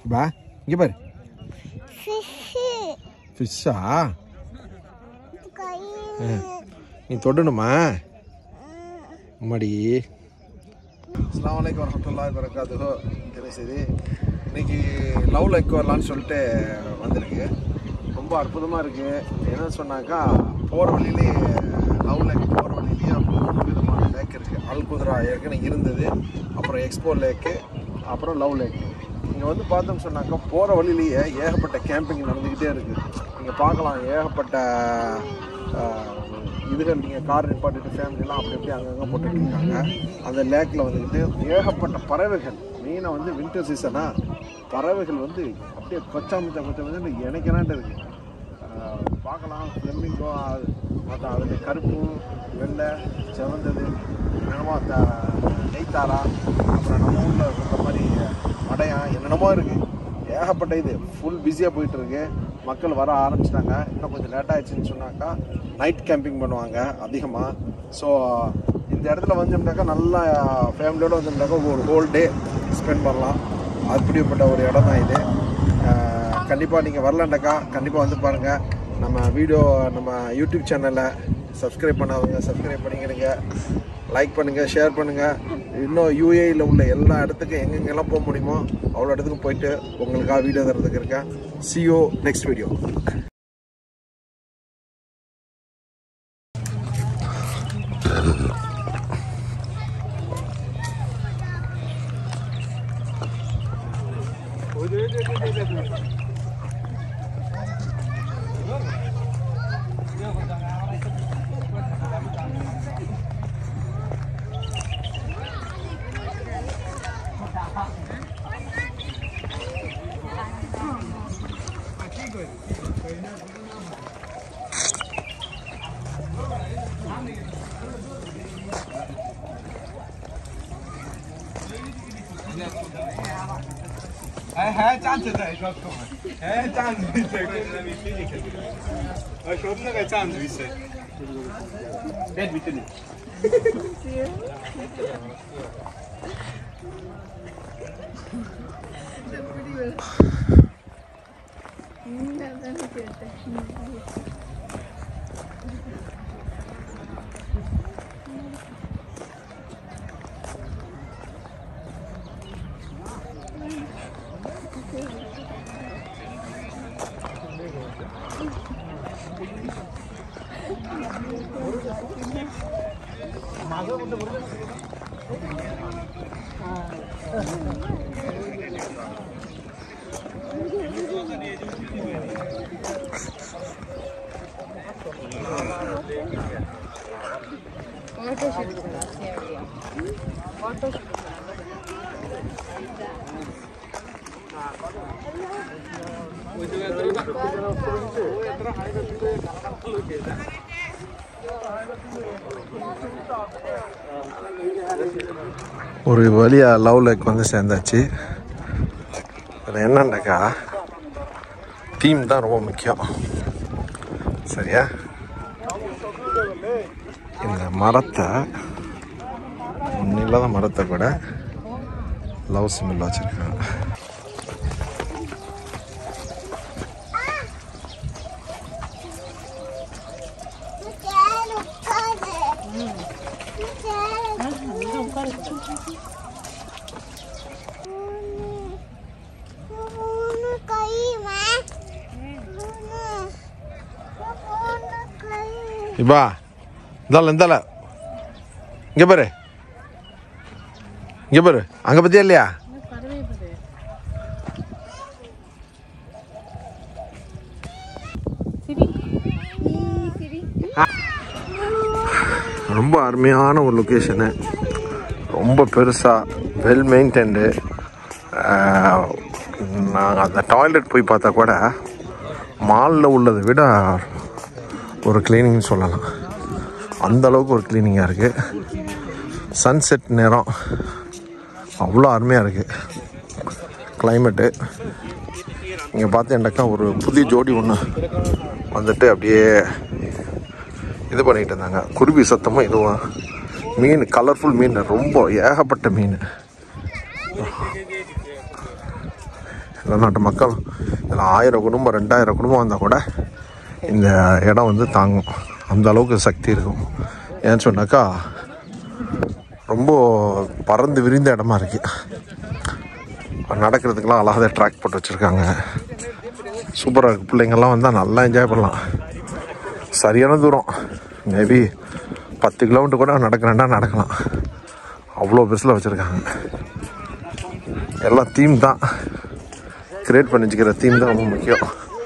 பா இங்கே பாரு ஃபிஷ்ஷு ஃபிஷ்ஷா கை நீ தொடணுமா அம்மாடி அஸ்லாம் வலைக்கம் வரமத்துல்லாஹி வரகாத்துஹோ தினசரி இன்னைக்கு லவ் லைக் வரலான்னு சொல்லிட்டு வந்திருக்கு ரொம்ப அற்புதமாக இருக்குது என்ன சொன்னாக்கா போகிற வழியிலே லவ் லேக் போகிற வழியிலேயே மூணு விதமான லேக் இருக்குது அல்குத்ரா ஏற்கனவே இருந்தது அப்புறம் எக்ஸ்போ லேக்கு அப்புறம் லவ் லேக் இங்கே வந்து பார்த்தோம்னு சொன்னாக்கா போகிற வழியிலேயே ஏகப்பட்ட கேம்பிங் நடந்துக்கிட்டே இருக்குது நீங்கள் பார்க்கலாம் ஏகப்பட்ட ஆஹ், இதுகள் நீங்கள் கார் நிப்பாட்டிட்டு ஃபேமிலிலாம் அப்படி அப்படி அங்கங்கே போட்டுட்டு இருக்காங்க அந்த லேக்கில் வந்துக்கிட்டு ஏகப்பட்ட பறவைகள் மெயினாக வந்து வின்டர் சீசனாக பறவைகள் வந்து அப்படியே கொச்சா முச்சா கொச்சா முச்சா இணைக்கிறான்ட்டு இருக்குது ஆஹ் பார்க்கலாம் ஃப்ளெமிங்கோ மற்ற அதில் கருப்பு வெள்ளை செவந்தது என்னென்னமோ அந்த நெய்த்தாரா அப்புறம் நம்ம ஊரில் இருக்கிற மாதிரி மடையான் என்னென்னமோ இருக்குது ஏகப்பட்ட இது ஃபுல் பிஸியாக போயிட்டு இருக்கு மக்கள் வர ஆரம்பிச்சிட்டாங்க இன்னும் கொஞ்சம் லேட் ஆயிடுச்சுன்னு சொன்னாக்கா நைட் கேம்பிங் பண்ணுவாங்க அதிகமாக ஸோ இந்த இடத்துல வந்தோம்னாக்கா நல்லா ஃபேமிலியோடு வந்தோம்னாக்கா ஒரு ஹோல் டே ஸ்பெண்ட் பண்ணலாம் அப்படிப்பட்ட ஒரு இடம் தான் இது கண்டிப்பாக நீங்கள் வரலண்டாக்கா கண்டிப்பாக வந்து பாருங்கள் நம்ம வீடியோ நம்ம யூடியூப் சேனலை சப்ஸ்கிரைப் பண்ணாதவங்க சப்ஸ்கிரைப் பண்ணிக்கிடுங்க லைக் பண்ணுங்கள் ஷேர் பண்ணுங்கள் இன்னும் யூஏயில் உள்ள எல்லா இடத்துக்கும் எங்கெங்கெல்லாம் போக முடியுமோ அவ்வளோ இடத்துக்கும் போயிட்டு உங்களுக்காக வீடியோ தரதுக்கு இருக்கேன் சிஓ நெக்ஸ்ட் வீடியோ 哎，还站着在说空，哎，站着在跟那边飞去。我说那个站着是，别别别。 ஒரு வழியாக லவ் லேக் வந்து சேர்ந்தாச்சு அதில் என்னன்னாக்கா டீம் தான் ரொம்ப முக்கியம் சரியா இந்த மரத்தை ஒன்றும் இல்லாத மரத்தை கூட லவ் சிம்பிள் வச்சுருக்காங்க சேர் உட்காரு சேர் உட்காரு மூணு கைமா மூணு மூணு கை இப்பா இந்தால இந்தால இங்கே பாரு இங்கே பாரு அங்கே பற்றியா இல்லையா ரொம்ப அருமையான ஒரு லொக்கேஷனு ரொம்ப பெருசாக வெல் மெயின்டைன்டு நாங்கள் அந்த டாய்லெட் போய் பார்த்தா கூட மாலில் உள்ளதை விட ஒரு க்ளீனிங்னு சொல்லலாம் அந்த அளவுக்கு ஒரு க்ளீனிங்காக இருக்குது சன்செட் நேரம் அவ்வளோ அருமையாக இருக்குது கிளைமேட்டு இங்கே பார்த்தேன்டாக்கா ஒரு புதிய ஜோடி ஒன்று வந்துட்டு அப்படியே இது பண்ணிட்டு இருந்தாங்க குருவி சத்தமும் இதுவும் மீன் கலர்ஃபுல் மீன் ரொம்ப ஏகப்பட்ட மீன் வெளிநாட்டு மக்கள் இதில் ஆயிரம் குடும்பம் ரெண்டாயிரம் குடும்பம் வந்தால் கூட இந்த இடம் வந்து தாங்கும் அந்த அளவுக்கு சக்தி இருக்கும் ஏன்னு சொன்னாக்கா ரொம்ப பறந்து விரிந்த இடமா இருக்கு நடக்கிறதுக்கெலாம் அழகாக ட்ராக் போட்டு வச்சுருக்காங்க சூப்பராக இருக்குது பிள்ளைங்கள்லாம் வந்தால் நல்லா என்ஜாய் பண்ணலாம் சரியான தூரம் மேபி பத்து கிலோமீட்டர் கூட நடக்கிறேன்டா நடக்கலாம் அவ்வளோ பெருசில் வச்சுருக்காங்க எல்லாம் தீம் தான் கிரியேட் பண்ணி வச்சுக்கிற தீம் தான் ரொம்ப முக்கியம்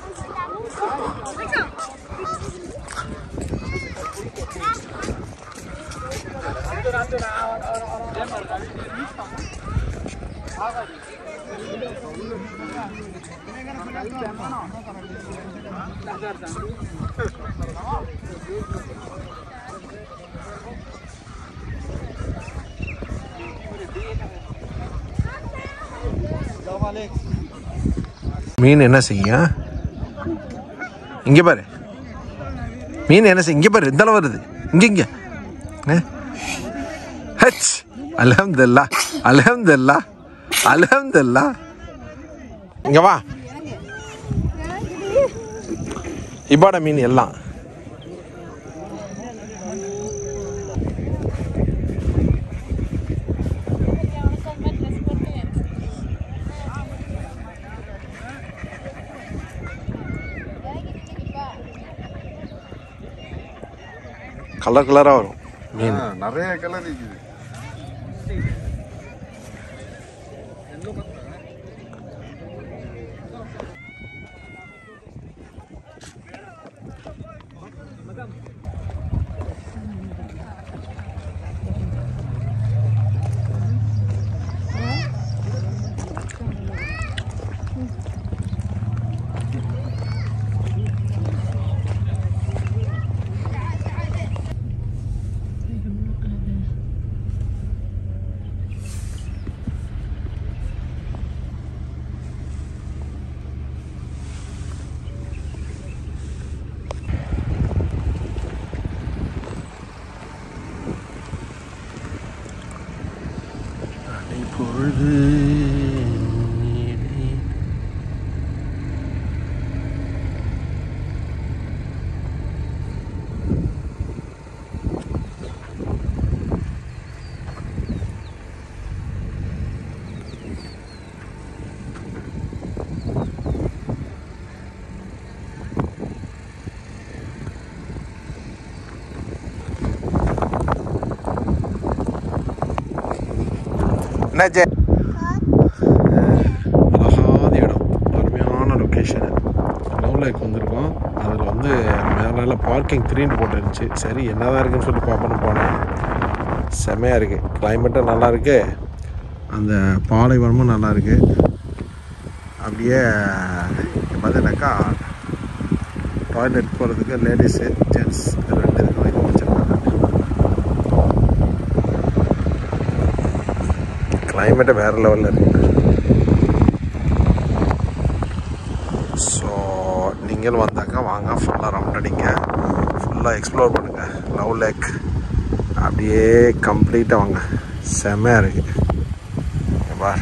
மீன் என்ன செய்யும் இங்கே பாரு மீன் என்ன செய்யும் இங்கே பாரு இந்த அளவு வருது இங்கே இங்கே ஹச் அலமதுல்லா அலமதுல்லா அலமதுல்லா இங்கே வா இபாட மீன் எல்லாம் கலர் கலராக வரும் மீன் நிறைய கலர் இருக்குது பொழுது என்னாச்சே அழகாத இடம் அருமையான லொக்கேஷன் லவ் லேக் வந்திருக்கோம் அதில் வந்து மேலே பார்க்கிங் த்ரீன்னு போட்டுருந்துச்சு சரி என்னதான் இருக்குன்னு சொல்லி பார்ப்போன்னு போனேன் செமையாக இருக்குது கிளைமேட்டும் நல்லா இருக்கு அந்த பாலைவனமும் நல்லா இருக்கு அப்படியே இங்க பார்த்தீங்கன்னாக்கா டாய்லெட் போகிறதுக்கு லேடிஸு ஜென்ட்ஸ் ரெண்டு இதுக்கும் இது வச்சுருக்காங்க கிளைமேட்டே வேறு லெவலில் இருக்கு ஸோ நீங்கள் வந்தாக்கா வாங்க ஃபுல்லாக ரவுண்ட் அடிங்க ஃபுல்லாக எக்ஸ்ப்ளோர் பண்ணுங்கள் லவ் லேக் அப்படியே கம்ப்ளீட்டாக வாங்க செம்மையாக இருக்கு இங்க பார்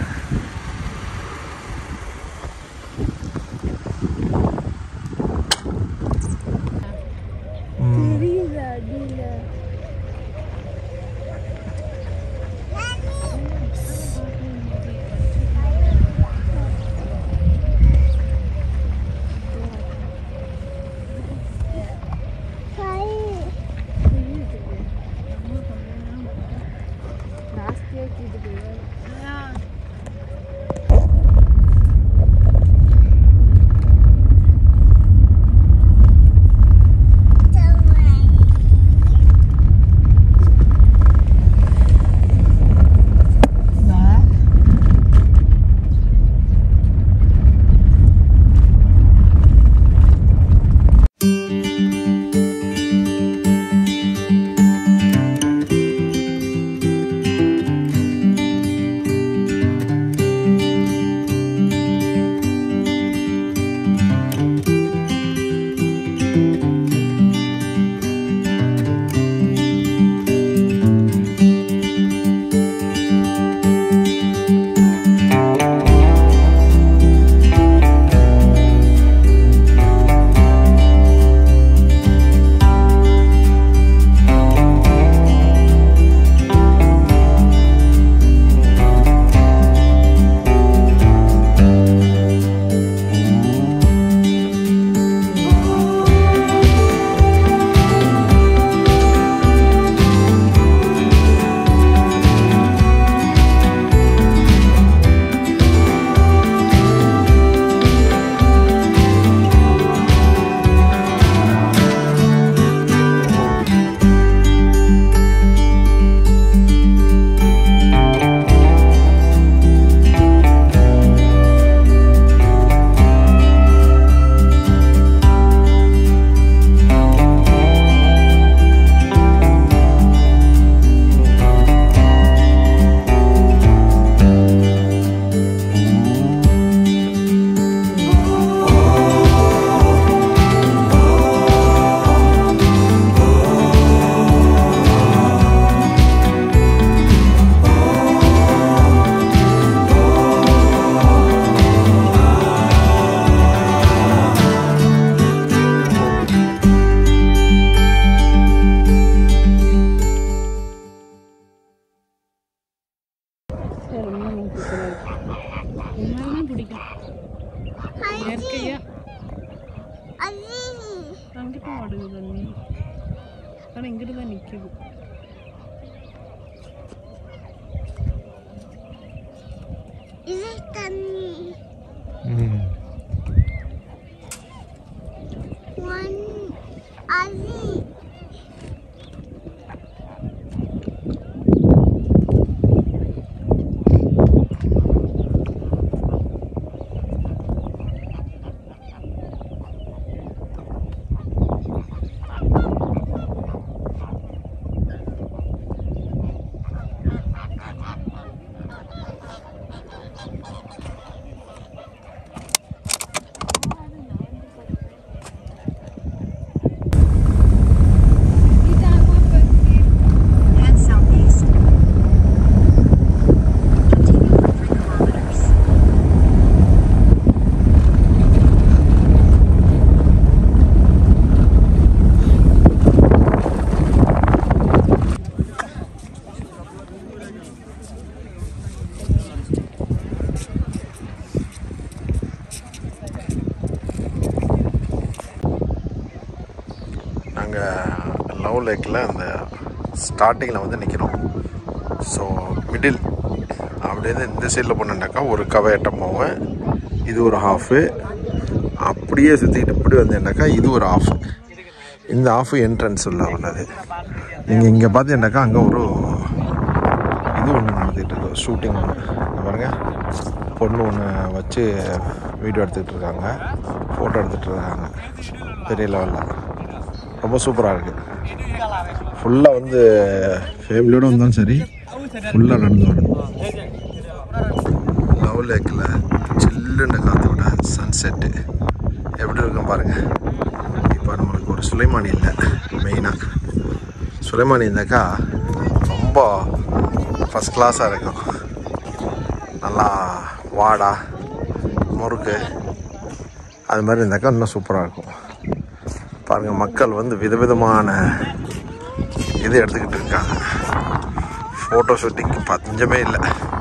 மாட்டேங்குது தண்ணி ஆனால் இங்கிட்டு தான் நிற்கிது இது தண்ணி ஒன் அது Head southeast. Continue for 3 kilometers. நாங்கள் லவ் லேக்கில் அந்த ஸ்டார்டிங்கில் வந்து நிற்கிறோம் ஸோ மிடில் அப்படியே இந்த சைடில் போனோம்னாக்கா ஒரு கவையட்டம் போவேன் இது ஒரு ஹாஃபு அப்படியே சுற்றிக்கிட்டு இப்படி வந்தேன்னாக்கா இது ஒரு ஆஃப் இந்த ஆஃப் என்ட்ரன்ஸ் உள்ள உள்ளது நீங்கள் இங்கே பார்த்தீங்கன்னாக்கா அங்கே ஒரு இது ஒன்று நடந்துகிட்டு இருக்கு ஷூட்டிங் ஒன்று பாருங்கள் பொண்ணு ஒன்று வச்சு வீடியோ எடுத்துக்கிட்டு இருக்காங்க ஃபோட்டோ எடுத்துகிட்டு இருக்காங்க பெரிய லெவலில் ரொம்ப சூப்பராக இருக்குது ஃபுல்லாக வந்து ஃபேமிலியோடு வந்தாலும் சரி ஃபுல்லாக நடந்து வரணும் லவ் லேக்கில் சில்லுன்னு காற்றோட சன்செட்டு எப்படி இருக்கும் பாருங்கள் இப்போ நம்மளுக்கு ஒரு சுலைமானி இல்லை மெயினாக சுலைமானி இருந்தாக்கா ரொம்ப ஃபஸ்ட் கிளாஸாக இருக்கும் நல்லா வாடா முறுக்கு அது மாதிரி இருந்தாக்கா இன்னும் சூப்பராக இருக்கும் பாருங்கள் மக்கள் வந்து விதவிதமான இது எடுத்துக்கிட்டு இருக்காங்க ஃபோட்டோ ஷூட்டிங்க்கு பஞ்சமே இல்லை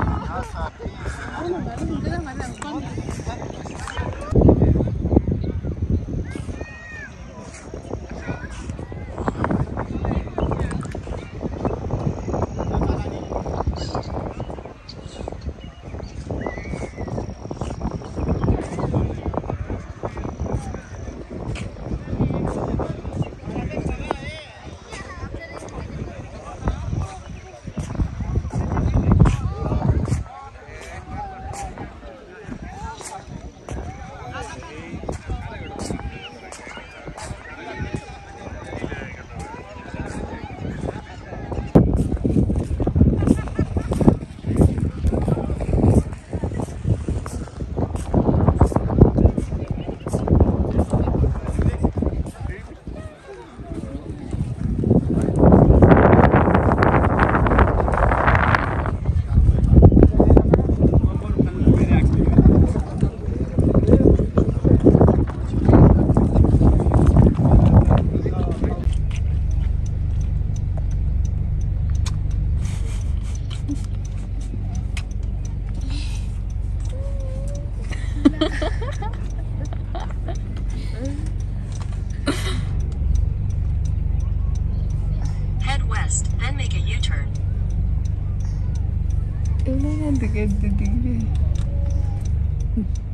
Head west, then make a U-turn. எவ்வளோ நேரத்துக்கு எடுத்துட்டீங்க